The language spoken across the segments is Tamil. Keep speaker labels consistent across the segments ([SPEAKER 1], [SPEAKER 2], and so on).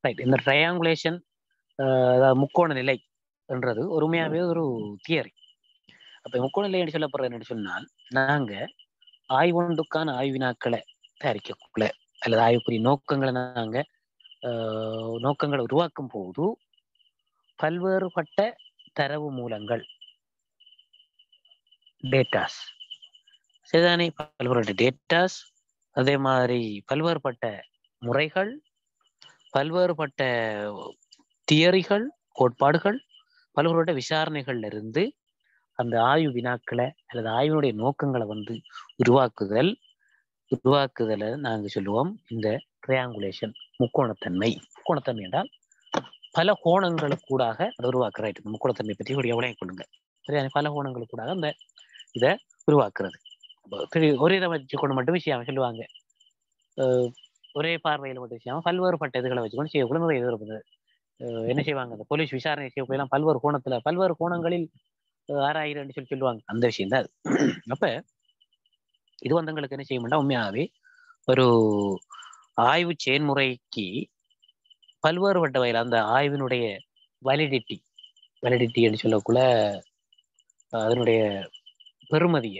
[SPEAKER 1] ரைட் இந்த ட்ரையாங்குலேஷன் அதாவது முக்கோண நிலை என்றது ஒருமையாவே ஒரு தியரி அப்ப முக்கோண நிலை என்று சொல்லப்படுறது என்னன்னு சொன்னால் நாங்க ஆய்வொன்றுக்கான ஆய்வினாக்களை தயாரிக்கக்குள்ள அல்லது ஆய்வுக்குரிய நோக்கங்களை நாங்க ஆஹ், நோக்கங்களை உருவாக்கும் போது பல்வேறுபட்ட தரவு மூலங்கள் டேட்டாஸ் சரிதானே பல்வேறுபட்ட டேட்டாஸ் அதே மாதிரி பல்வேறுபட்ட முறைகள் பல்வேறுபட்ட தியரிகள் கோட்பாடுகள் பல்வேறுபட்ட விசாரணைகள்ல இருந்து அந்த ஆய்வு வினாக்களை அல்லது ஆய்வினுடைய நோக்கங்களை வந்து உருவாக்குதல் உருவாக்குதலை நாங்க சொல்லுவோம் இந்த ட்ரையாங்குலேஷன் முக்கோணத்தன்மை முக்கோணத்தன்மை என்றால் பல கோணங்களுக்கூடாக அதை உருவாக்குற right. முக்கோணத்தன்மை பற்றி ஒரு எவ்வளவு கொள்ளுங்க சரியா பல கோணங்களுக்கூடாக அந்த இதை உருவாக்குறது அப்போ திரு- ஒரே இதை வச்சுக்கொண்டு மட்டும் விஷயம் சொல்லுவாங்க அஹ் ஒரே பார்வையில மட்டும் விஷயம் பல்வேறுபட்ட இதுகளை வச்சுக்கொண்டு செய்யக்குள்ள நிறைய இது இருக்குது அஹ் என்ன செய்வாங்க அந்த போலீஸ் விசாரணை செய்யக்குள்ள பல்வேறு கோணத்துல பல்வேறு கோணங்களில் அஹ் ஆராயிரன்னு சொல்லி சொல்லுவாங்க அந்த விஷயம் தான் அது அப்ப இது வந்து எங்களுக்கு என்ன செய்யும்னா உண்மையாகவே ஒரு ஆய்வு செயல்முறைக்கு பல்வேறுபட்ட வகையில் அந்த ஆய்வினுடைய வேலிடிட்டி வேலிடிட்டி என்று சொல்லக்குள்ள அஹ் அதனுடைய பெருமதியை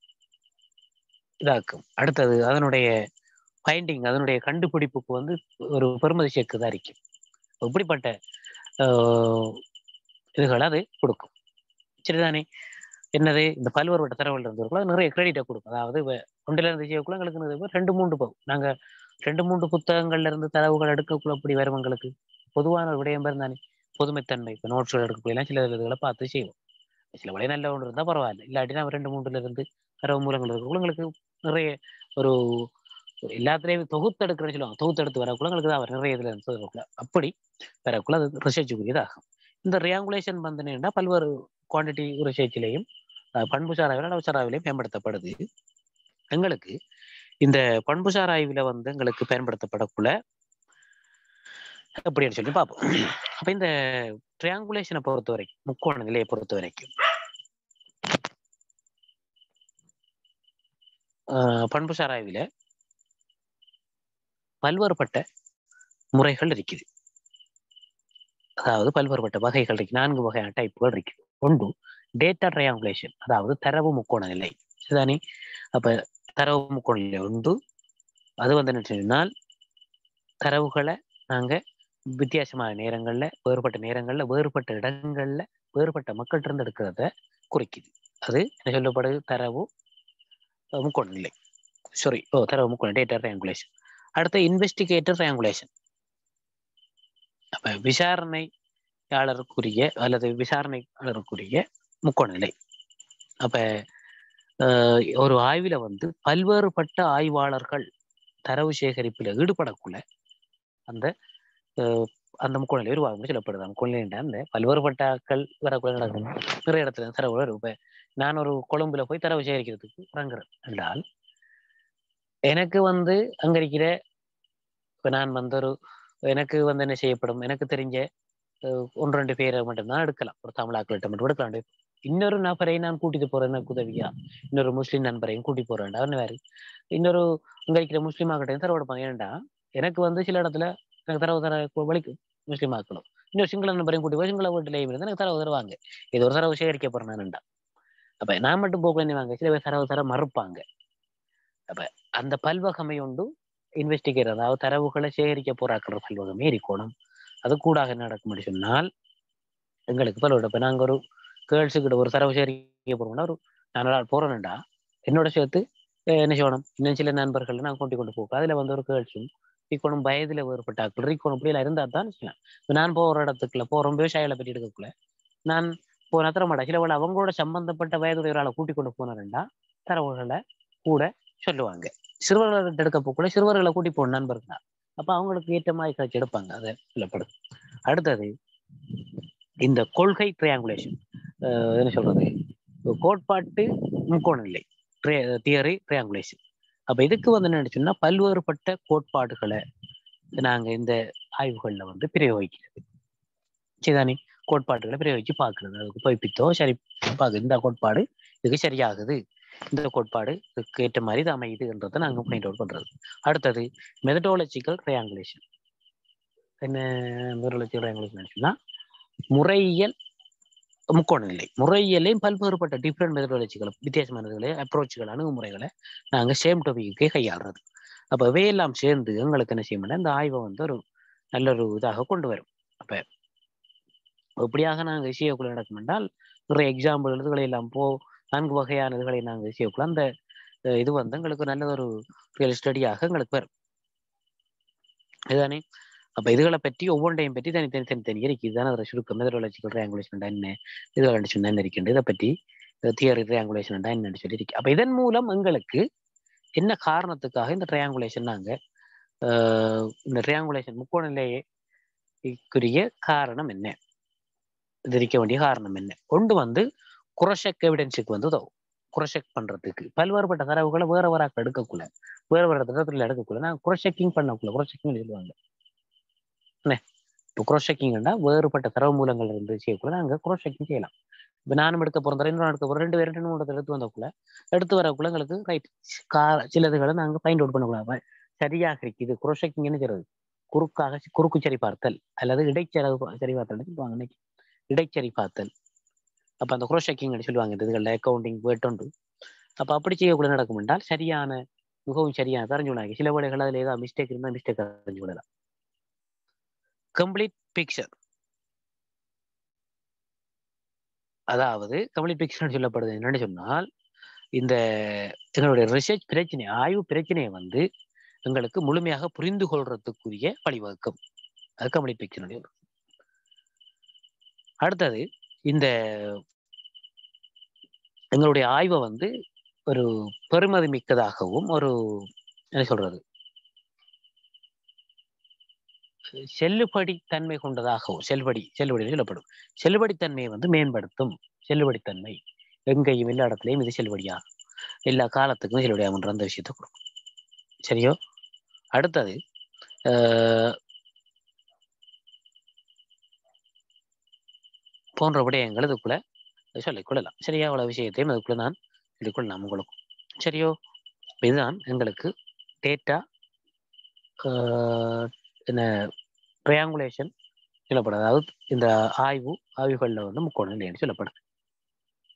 [SPEAKER 1] இதாக்கும் அடுத்தது அதனுடைய ஃபைண்டிங் அதனுடைய கண்டுபிடிப்புக்கு வந்து ஒரு பெருமதி சேர்க்குதான் இருக்கும் இப்படிப்பட்ட ஆஹ், இதுகளை அது கொடுக்கும் சரிதானே என்னது இந்த பல்வேறுபட்ட தரவுகள் இருந்தவர்களும் நிறைய கிரெடிட்டை கொடுக்கும் அதாவது வ- ஒன்றில இருந்து செய்யக்குள்ள எங்களுக்கு என்னது, ரெண்டு மூன்று போகும் நாங்க ரெண்டு மூன்று புத்தகங்கள்ல இருந்து தரவுகள் எடுக்கக்குள்ள அப்படி வரும் எங்களுக்கு பொதுவான ஒரு விடயம் பேர் தானே பொதுமைத்தன்மை இப்போ நோட்ஸ்கள் எடுக்கக்குள்ள சில இதுகளை பார்த்து செய்வோம் சில வழி நல்ல ஒன்று இருந்தால் பரவாயில்ல இல்லாட்டி நம்ம ரெண்டு மூன்றுல இருந்து தரவு மூலங்கள் இருக்கக்குள்ள எங்களுக்கு நிறைய ஒரு எல்லாத்துலேயும் தொகுத்தெடுக்கிறேன்னு சொல்லுவாங்க தொகுத்தெடுத்து வரக்குள்ள எங்களுக்கு தான் வரும் நிறைய இதுல இருந்து வரக்குள்ள அப்படி வரக்குள்ள அது ரிசர்ச்சுக்குரியதாகும் இந்த ரியாங்குலேஷன் வந்து பல்வேறு குவான்டிட்டி ரிசர்ச்சிலையும் பண்புசார் ஆய்வில் அளவுசார் ஆய்விலையும் பயன்படுத்தப்படுது எங்களுக்கு இந்த பண்புசார் ஆய்வில் வந்து எங்களுக்கு பயன்படுத்தப்படக்குள்ள அப்படின்னு சொல்லி பார்ப்போம் அப்ப இந்த ட்ரையாங்குலேஷனை பொறுத்த வரைக்கும் முக்கோண நிலையை பொறுத்த வரைக்கும் ஆஹ் பண்புசார் ஆய்வில் பல்வேறுபட்ட முறைகள் இருக்குது அதாவது பல்வேறுபட்ட வகைகள் இருக்கு நான்கு வகையான டைப்புகள் இருக்கு ஒன்று டேட்டா ட்ரையாங்குலேஷன் அதாவது தரவு முக்கோண நிலை சரிதானே அப்ப தரவு முக்கோண நிலை உண்டு அது வந்து என்ன சொன்னால் தரவுகளை நாங்க வித்தியாசமான நேரங்கள்ல வேறுபட்ட நேரங்கள்ல வேறுபட்ட இடங்கள்ல வேறுபட்ட மக்கள்கிட்ட இருந்து எடுக்கிறத குறிக்குது அது என்ன சொல்லப்படுது தரவு அஹ், முக்கோண நிலை சாரி ஓ தரவு முக்கோண டேட்டா ட்ரையாங்குலேஷன் அடுத்து இன்வெஸ்டிகேட்டர் ட்ரையாங்குலேஷன் அப்ப விசாரணையாளருக்குரிய அல்லது விசாரணையாளருக்குரிய முக்கோண நிலை அப்ப அஹ், ஒரு ஆய்வுல வந்து பல்வேறுபட்ட ஆய்வாளர்கள் தரவு சேகரிப்பில் ஈடுபடக்குள்ள அந்த அஹ், அந்த முக்கோண நிலை உருவாகும் சொல்லப்படுது அந்த முக்கோண நிலை அந்த பல்வேறுபட்ட ஆட்கள் வரக்குள்ள நடக்கும் நிறைய இடத்துல இருந்து தரவு வரும் இப்ப நான் ஒரு கொழும்புல போய் தரவு சேகரிக்கிறதுக்கு இறங்குறேன் என்றால் எனக்கு வந்து அங்க இருக்கிற இப்ப நான் வந்து ஒரு எனக்கு வந்து என்ன செய்யப்படும் எனக்கு தெரிஞ்ச அஹ், ஒன்று ரெண்டு பேரை மட்டும்தான் எடுக்கலாம் ஒரு தமிழாக்கள்கிட்ட மட்டும் எடுக்கலாம் இன்னொரு நபரை நான் கூட்டிட்டு போறேன் எனக்கு உதவியா இன்னொரு முஸ்லீம் நண்பரையும் கூட்டி போறேன்டா அவன் வேறு இன்னொரு இங்க இருக்கிற முஸ்லீம் ஆக்கட்டையும் தரவு எடுப்பாங்க ஏன்டா எனக்கு வந்து சில இடத்துல எனக்கு தரவு தர வலிக்கும் முஸ்லீம் ஆக்களும் இன்னொரு சிங்கள நண்பரையும் கூட்டி போய் சிங்கள வீட்டுலையும் இருந்து எனக்கு தரவு தருவாங்க இது ஒரு தரவு சேகரிக்க போறேன் நான்டா அப்ப நான் மட்டும் போக வாங்க சில பேர் தரவு தர மறுப்பாங்க அப்ப அந்த பல்வகமை உண்டு இன்வெஸ்டிகேட் அதாவது தரவுகளை சேகரிக்க போறாக்குற பல்வகமே இருக்கணும் அது கூடாக என்ன நடக்கும் அப்படி சொன்னால் எங்களுக்கு பல இப்ப நாங்க ஒரு கேர்ள்ஸு கிட்ட ஒரு தரவு சேகரிக்க போறோம்னா ஒரு நான் நாள் போறேன்டா என்னோட சேர்த்து அஹ் என்ன செய்யணும் இன்னும் சில நண்பர்கள் நான் கொண்டு கொண்டு போக அதுல வந்து ஒரு கேர்ள்ஸும் இருக்கணும் வயதுல வேறுபட்ட ஆட்கள் இருக்கணும் இப்படி எல்லாம் இருந்தா தான் செய்யலாம் இப்ப நான் போற இடத்துக்குள்ள போறோம் விவசாயிகளை பற்றி எடுக்கக்குள்ள நான் போன தர மாட்டேன் சில வேளை அவங்களோட சம்பந்தப்பட்ட வயதுடைய ஒரு ஆளை கூட்டிக் கொண்டு போனேன்டா தரவுகளை கூட சொல்லுவாங்க சிறுவர்களை எடுக்க போக்குள்ள சிறுவர்களை கூட்டி போன நண்பர்கள் தான் அப்ப அவங்களுக்கு ஏற்ற மாதிரி காட்சி எடுப்பாங்க அதை சொல்லப்படுது அடுத்தது இந்த கொள்கை ட்ரையாங்குலேஷன் என்ன சொல்றது கோட்பாட்டு முக்கோண நிலை தியரி ட்ரையாங்குலேஷன் அப்ப இதுக்கு வந்து என்ன சொன்னா பல்வேறுபட்ட கோட்பாடுகளை நாங்க இந்த ஆய்வுகள்ல வந்து பிரயோகிக்கிறது சரிதானே கோட்பாடுகளை பிரயோகிச்சு பார்க்கிறது அதுக்கு பொய்ப்பித்தோ சரி பார்க்க இந்த கோட்பாடு இதுக்கு சரியாகுது இந்த கோட்பாடு இதுக்கு ஏற்ற மாதிரி இது அமையுதுன்றதை நாங்க பாயிண்ட் அவுட் பண்றது அடுத்தது மெதடாலஜிக்கல் ட்ரையாங்குலேஷன் என்ன மெட்ரலஜி ட்ரையாங்குலேஷன் சொன்னா முறையியல் முக்கோண நிலை முறையியலையும் பல்வேறுபட்ட டிஃப்ரெண்ட் மெத்தடாலஜிகளை வித்தியாசமானதுகளை அப்ரோச்சுகள் அணுகுமுறைகளை நாங்கள் சேம் டாபிக்கே கையாளுறது அப்போ இவையெல்லாம் சேர்ந்து எங்களுக்கு என்ன செய்யணும்னா இந்த ஆய்வை வந்து ஒரு நல்ல ஒரு இதாக கொண்டு வரும் அப்போ இப்படியாக நாங்கள் செய்யக்குள்ள நடக்கும் என்றால் நிறைய எக்ஸாம்பிள் இதுகளை எல்லாம் போ நான்கு வகையான இதுகளை நாங்கள் செய்யக்குள்ள அந்த அஹ், இது வந்து எங்களுக்கு நல்ல ஒரு ரியல் ஸ்டடியாக எங்களுக்கு வரும் இதுதானே அப்ப இதுகளை பற்றி ஒவ்வொன்றையும் பற்றி தனி தனி தனி தனி இருக்கு இதுதானே அதோட சுருக்கம் மெதடாலஜிக்கல் ட்ரையாங்குலேஷன் என்ன இதுகள் சொன்ன என்ன இருக்கின்றது இதை பற்றி தியரி ட்ரையாங்குலேஷன் என்னன்னு சொல்லி இருக்கு அப்ப இதன் மூலம் எங்களுக்கு என்ன காரணத்துக்காக இந்த ட்ரையாங்குலேஷன் நாங்க ஆஹ் இந்த ட்ரையாங்குலேஷன் முக்கோண நிலைக்குரிய காரணம் என்ன இது இருக்க வேண்டிய காரணம் என்ன கொண்டு வந்து குரோஷக் எவிடன்ஸுக்கு வந்து உதவும் குரோஷக் பண்றதுக்கு பல்வேறுபட்ட தரவுகளை வேற வேற எடுக்கக்குள்ள வேற வேற தரத்துல எடுக்கக்குள்ள நான் குரோஷக்கிங் பண்ணக்குள்ள குரோஷக்கிங் சொல்லுவாங்க என்ன இப்போ குரோஷக்கிங்னா வேறுபட்ட தரவு மூலங்கள் இருந்து செய்யக்குள்ள நாங்க குரோஷக்கிங் செய்யலாம் இப்போ நானும் எடுக்க போறோம் இன்னொரு எடுக்க போறோம் ரெண்டு பேரும் ரெண்டு மூணு எடுத்து வந்தக்குள்ள எடுத்து வரக்குள்ள எங்களுக்கு ரைட் கா சிலதுகளை நாங்க ஃபைண்ட் அவுட் பண்ணக்கூடாது சரியாக இருக்குது குரோஷக்கிங் என்ன செய்யறது குறுக்காக குறுக்கு சரி பார்த்தல் அல்லது இடைச்செலவு சரி பார்த்தல் சொல்லுவாங்க இன்னைக்கு இடைச்சரி பார்த்தல் அப்ப அந்த குரோஷக்கிங் சொல்லுவாங்க இந்த இதுகளில் அக்கௌண்டிங் வேட்டுண்டு அப்ப அப்படி செய்யக்குள்ள நடக்கும் என்றால் சரியான மிகவும் சரியான தெரிஞ்சு விடாங்க சில வேலைகள் அதுல ஏதாவது மிஸ்டேக் இருந்தால் மிஸ்டேக் தெரிஞ்சு விடலாம் கம்ப்ளீட் பிக்சர் அதாவது கம்ப்ளீட் பிக்சர் சொல்லப்படுது என்னன்னு சொன்னால் இந்த எங்களுடைய ரிசர்ச் பிரச்சனை ஆய்வு பிரச்சனையை வந்து எங்களுக்கு முழுமையாக புரிந்து கொள்றதுக்குரிய வழிவகுக்கும் அது கம்ப்ளீட் பிக்சருடைய அடுத்தது இந்த எங்களுடைய ஆய்வை வந்து ஒரு பெருமதி மிக்கதாகவும் ஒரு என்ன சொல்றது செல்லுபடி தன்மை கொண்டதாகவும் செல்லுபடி செல்லுபடி சொல்லப்படும் செல்லுபடித்தன்மையை வந்து மேம்படுத்தும் செல்லுபடித்தன்மை எங்கேயும் எல்லா இடத்துலையும் இது செல்லுபடியா எல்லா காலத்துக்கும் செல்லுபடியாகுன்ற அந்த விஷயத்தை கொடுக்கும் சரியோ அடுத்தது ஆஹ் போன்ற விடயங்கள் இதுக்குள்ள சொல்லிக் கொள்ளலாம் சரியா அவ்வளவு விஷயத்தையும் அதுக்குள்ள நான் சொல்லிக்கொள்ளலாம் உங்களுக்கும் சரியோ இதுதான் எங்களுக்கு டேட்டா என்ன ட்ரையாங்குலேஷன் சொல்லப்படுது அதாவது இந்த ஆய்வு ஆய்வுகளில் வந்து முக்கோண நிலைன்னு சொல்லப்படுது